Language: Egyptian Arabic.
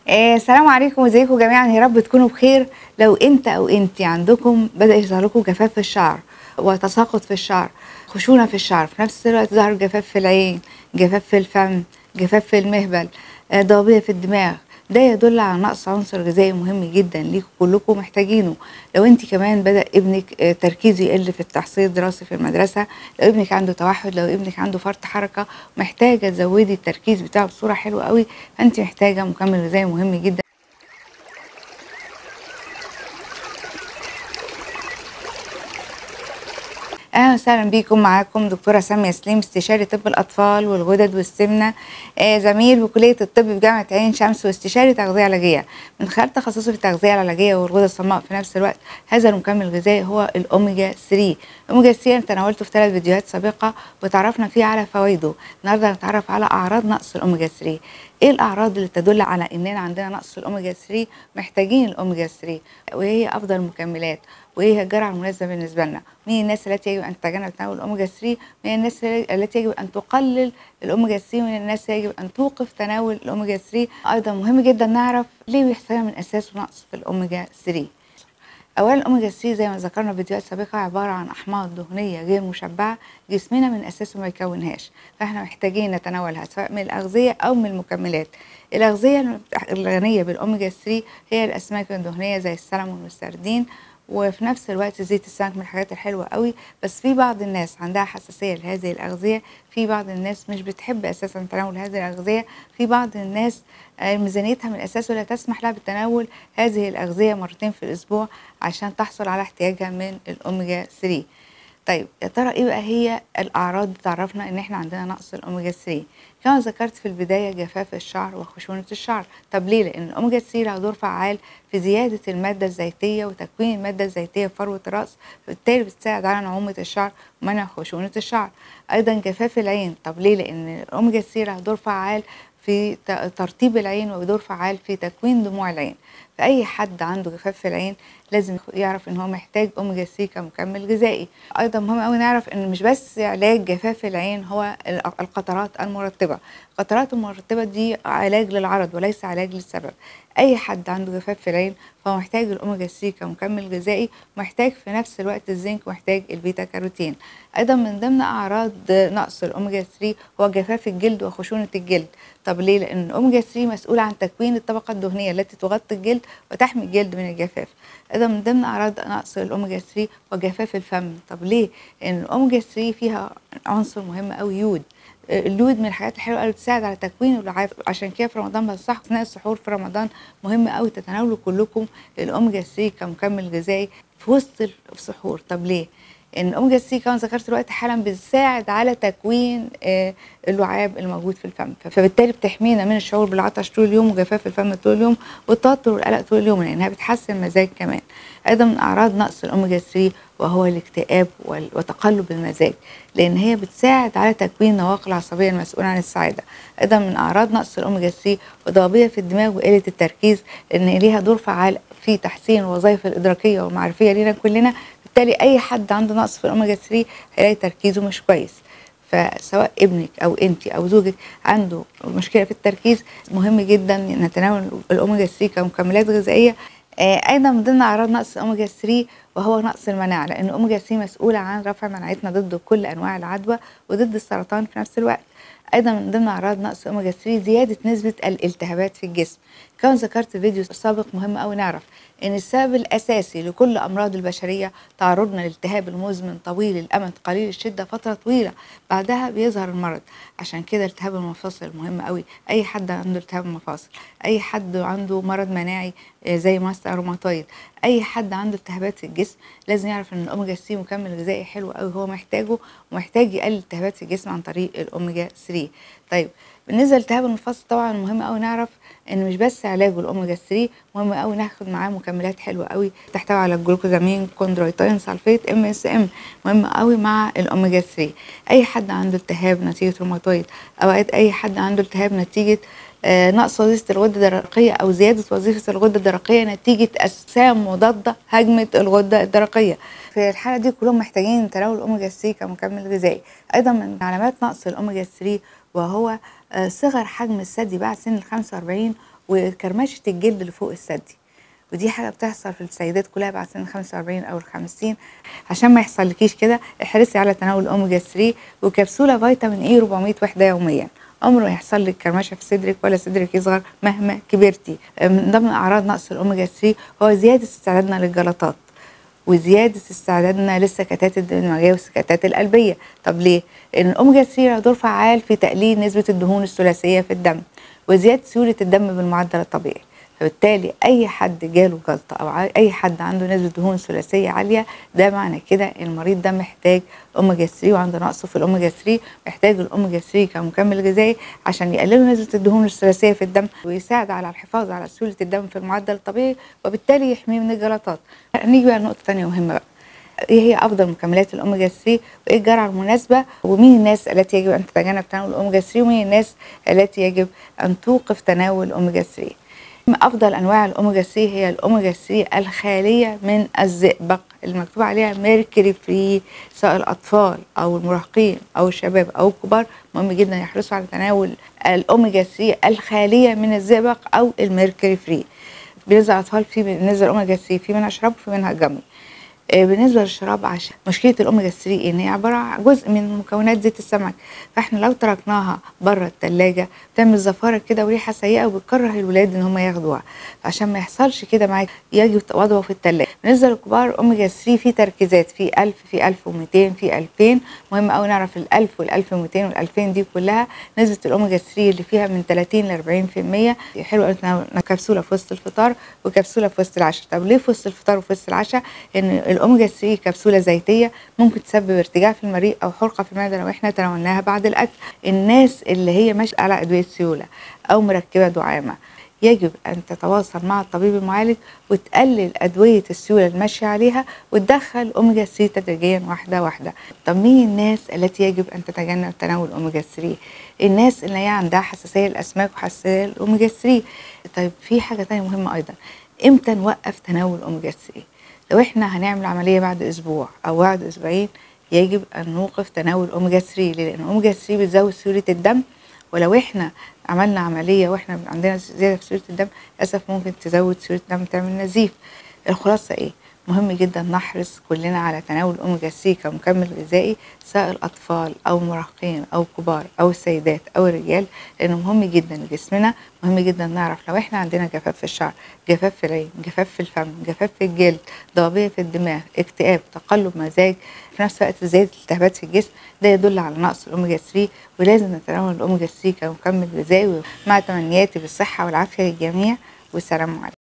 آه، السلام عليكم وازيكم جميعا يا رب تكونوا بخير لو انت او انت عندكم بدا يظهر لكم جفاف في الشعر وتساقط في الشعر خشونه في الشعر في نفس الوقت ظهر جفاف في العين جفاف في الفم جفاف في المهبل آه، ضبابيه في الدماغ ده يدل على نقص عنصر غذائي مهم جدا ليكم كلكم محتاجينه لو انت كمان بدا ابنك آه، تركيزه يقل في التحصيل الدراسي في المدرسه لو ابنك عنده توحد لو ابنك عنده فرط حركه محتاجه تزودي التركيز بتاعه بصوره حلوه قوي فانت محتاجه مكمل غذائي مهم جدا اهلا وسهلا بيكم معاكم دكتوره ساميه سليم استشاري طب الاطفال والغدد والسمنه آه زميل بكليه الطب بجامعه عين شمس واستشاري تغذيه علاجيه من خلال تخصصي في التغذيه العلاجيه والغدد الصماء في نفس الوقت هذا المكمل الغذائي هو الاوميجا 3 الاوميجا 3 انا تناولته في ثلاث فيديوهات سابقه وتعرفنا فيه على فوائده النهارده هنتعرف على اعراض نقص الاوميجا 3 ايه الاعراض اللي تدل على اننا عندنا نقص في الاوميجا 3 محتاجين الاوميجا 3 وايه هي افضل المكملات وايه هي الجرعه المناسبه بالنسبه لنا مين الناس التي يجب ان تتجنب تناول الاوميجا 3 مين الناس التي يجب ان تقلل الاوميجا 3 ومن الناس يجب ان توقف تناول الاوميجا 3 ايضا مهم جدا نعرف ليه بيحصل من اساسه نقص في الاوميجا 3 اولا الاوميجا 3 زي ما ذكرنا في فيديوهات سابقه عباره عن احماض دهنيه غير مشبعه جسمنا من اساسه ما يكونهاش فاحنا محتاجين نتناولها سواء من الاغذيه او من المكملات الاغذيه الغنيه بالاوميجا 3 هي الاسماك الدهنيه زي السلمون والسردين وفي نفس الوقت زيت السمك من الحاجات الحلوه قوي بس في بعض الناس عندها حساسيه لهذه الاغذيه في بعض الناس مش بتحب اساسا تناول هذه الاغذيه في بعض الناس آه، ميزانيتها من اساسه لا تسمح لها بتناول هذه الاغذيه مرتين في الاسبوع عشان تحصل على احتياجها من الاوميجا 3 طيب يا ترى ايه بقى هي الاعراض اللي تعرفنا ان احنا عندنا نقص الاوميجا 3 كما ذكرت في البدايه جفاف الشعر وخشونه الشعر طب ليه لان الاوميجا 3 لها دور فعال في زياده الماده الزيتيه وتكوين الماده الزيتيه في فروه الراس فبالتالي بتساعد على نعومه الشعر ومنع خشونه الشعر ايضا جفاف العين طب ليه لان الاوميجا 3 لها دور فعال في ت- ترطيب العين ودور فعال في تكوين دموع العين فأي حد عنده جفاف في العين لازم يعرف ان هو محتاج اوميجا 3 كمكمل غذائي ايضا مهم قوي نعرف ان مش بس علاج جفاف العين هو ال- القطرات المرطبه القطرات المرطبه دي علاج للعرض وليس علاج للسبب اي حد عنده جفاف في العين فهو محتاج الاوميجا 3 كمكمل غذائي محتاج في نفس الوقت الزنك ومحتاج البيتا كاروتين ايضا من ضمن اعراض نقص الاوميجا 3 هو جفاف الجلد وخشونه الجلد طب ليه لان الاوميجا 3 مسؤول عن تكوين الطبقه الدهنيه التي تغطي الجلد وتحمي الجلد من الجفاف ايضا من ضمن اعراض نقص الاوميجا 3 وجفاف الفم طب ليه لان الاوميجا 3 فيها عنصر مهم قوي يود اليود من الحاجات الحلوه قوي بتساعد على تكوين اللعاب عشان كده في رمضان بنصحكم اثناء السحور في رمضان مهم قوي تتناولوا كلكم الاوميجا 3 كمكمل غذائي في وسط السحور طب ليه؟ ان الاوميجا 3 كما ذكرت دلوقتي حالا بتساعد على تكوين آه، اللعاب الموجود في الفم فبالتالي بتحمينا من الشعور بالعطش طول اليوم وجفاف الفم طول اليوم والتوتر والقلق طول اليوم لانها بتحسن المزاج كمان ايضا من اعراض نقص الاوميجا 3 وهو الاكتئاب وال- وتقلب المزاج لان هي بتساعد على تكوين النواقل العصبيه المسؤوله عن السعاده ايضا من اعراض نقص الاوميجا 3 وضبابيه في الدماغ وقله التركيز لان ليها دور فعال في تحسين الوظائف الادراكيه والمعرفيه لينا كلنا بالتالي اي حد عنده نقص في الاوميجا 3 هيلاقي تركيزه مش كويس فسواء ابنك او انت او زوجك عنده مشكله في التركيز مهم جدا نتناول الاوميجا 3 كمكملات غذائيه آه، ايضا من ضمن اعراض نقص الاوميجا 3 وهو نقص المناعه لان الاوميجا 3 مسؤوله عن رفع مناعتنا ضد كل انواع العدوى وضد السرطان في نفس الوقت ايضا من ضمن اعراض نقص الاوميجا 3 زياده نسبه الالتهابات في الجسم كما ذكرت في فيديو سابق مهم قوي نعرف ان السبب الاساسي لكل امراض البشريه تعرضنا للالتهاب المزمن طويل الامد قليل الشده فتره طويله بعدها بيظهر المرض عشان كده التهاب المفاصل مهم قوي اي حد عنده التهاب مفاصل اي حد عنده مرض مناعي آه، زي ماست روماتويد اي حد عنده التهابات في الجسم لازم يعرف ان الاوميجا 3 مكمل غذائي حلو قوي هو محتاجه ومحتاج يقلل الالتهابات في الجسم عن طريق الاوميجا 3 طيب بالنسبه لالتهاب المفاصل طبعا مهم قوي نعرف ان مش بس علاجه الاوميجا 3 مهم قوي ناخد معاه مكملات حلوه قوي تحتوي على الجلوكوزامين كوندرويتين سلفيت ام اس ام مهم قوي مع الاوميجا 3 اي حد عنده التهاب نتيجه روماتويد اوقات اي حد عنده التهاب نتيجه آه، نقص وظيفه الغده الدرقيه او زياده وظيفه الغده الدرقيه نتيجه اجسام مضاده هجمه الغده الدرقيه في الحاله دي كلهم محتاجين تناول الاوميجا 3 كمكمل غذائي ايضا من علامات نقص الاوميجا 3 وهو آه، صغر حجم الثدي بعد سن ال 45 وكرمشه الجلد اللي فوق الثدي ودي حاجه بتحصل في السيدات كلها بعد سن 45 او ال 50 عشان ما يحصلكيش كده احرصي على تناول اوميجا 3 وكبسوله فيتامين اي 400 وحده يوميا عمره ما يحصل لك كرمشه في صدرك ولا صدرك يصغر مهما كبرتي من ضمن اعراض نقص الاوميجا 3 هو زياده استعدادنا للجلطات وزياده استعدادنا للسكتات الدماغيه والسكتات القلبيه طب ليه لان الاوميجا 3 له دور فعال في تقليل نسبه الدهون الثلاثيه في الدم وزياده سيوله الدم بالمعدل الطبيعي فبالتالي اي حد جاله جلطه او اي حد عنده نسبه دهون ثلاثيه عاليه ده معنى كده المريض ده محتاج اوميجا 3 وعنده نقص في الاوميجا 3 محتاج الاوميجا 3 كمكمل غذائي عشان يقللوا نسبه الدهون الثلاثيه في الدم ويساعد على الحفاظ على سيوله الدم في المعدل الطبيعي وبالتالي يحميه من الجلطات نيجي بقى لنقطه ثانيه مهمه بقى ايه هي افضل مكملات الاوميجا 3 وايه الجرعه المناسبه ومين الناس التي يجب ان تتجنب تناول الاوميجا 3 ومين الناس التي يجب ان توقف تناول الاوميجا 3 افضل انواع الاوميجا 3 هي الاوميجا 3 الخاليه من الزئبق المكتوب عليها ميركوري فري سواء الاطفال او المراهقين او الشباب او الكبار مهم جدا يحرصوا على تناول الاوميجا 3 الخاليه من الزئبق او الميركوري فري بالنسبه للاطفال في بالنسبه للاوميجا 3 في منها شراب وفي منها جمي بالنسبه للشراب عشان مشكله الاوميجا 3 ان هي عباره عن جزء من مكونات زيت السمك فاحنا لو تركناها بره الثلاجه بتعمل زفاره كده وريحه سيئه وبتكره الولاد ان هم ياخدوها فعشان ما يحصلش كده معاك يجب وضعه في الثلاجه بالنسبه للكبار اوميجا 3 في تركيزات في 1000 في 1200 في 2000 مهم قوي نعرف ال 1000 وال 1200 وال 2000 دي كلها نسبه الاوميجا 3 اللي فيها من 30 ل 40% حلو قوي كبسوله في وسط الفطار وكبسوله في وسط العشاء طب ليه في وسط الفطار وفي وسط العشاء ان الاوميجا 3 كبسوله زيتيه ممكن تسبب ارتجاع في المريء او حرقه في المعده لو احنا تناولناها بعد الاكل الناس اللي هي ماشيه على ادويه سيوله او مركبه دعامه يجب ان تتواصل مع الطبيب المعالج وتقلل ادويه السيوله الماشيه عليها وتدخل اوميجا 3 تدريجيا واحده واحده طب مين الناس التي يجب ان تتجنب تناول اوميجا 3 الناس اللي هي عندها حساسيه للاسماك وحساسيه للاوميجا 3 طيب في حاجه ثانيه مهمه ايضا امتى نوقف تناول اوميجا 3 لو احنا هنعمل عمليه بعد اسبوع او بعد اسبوعين يجب ان نوقف تناول اوميجا 3 لان اوميجا 3 بتزود سيوله الدم ولو احنا عملنا عمليه واحنا عندنا زياده في سيوله الدم للاسف ممكن تزود سيوله الدم تعمل نزيف الخلاصه ايه مهم جدا نحرص كلنا على تناول اوميجا 3 كمكمل غذائي سواء الاطفال او المراهقين او الكبار او السيدات او الرجال لانه مهم جدا لجسمنا مهم جدا نعرف لو احنا عندنا جفاف في الشعر جفاف في العين جفاف في الفم جفاف في الجلد ضبابيه في الدماغ اكتئاب تقلب مزاج في نفس الوقت زياده الالتهابات في الجسم ده يدل على نقص الاوميجا 3 ولازم نتناول الاوميجا 3 كمكمل غذائي مع تمنياتي بالصحه والعافيه للجميع والسلام عليكم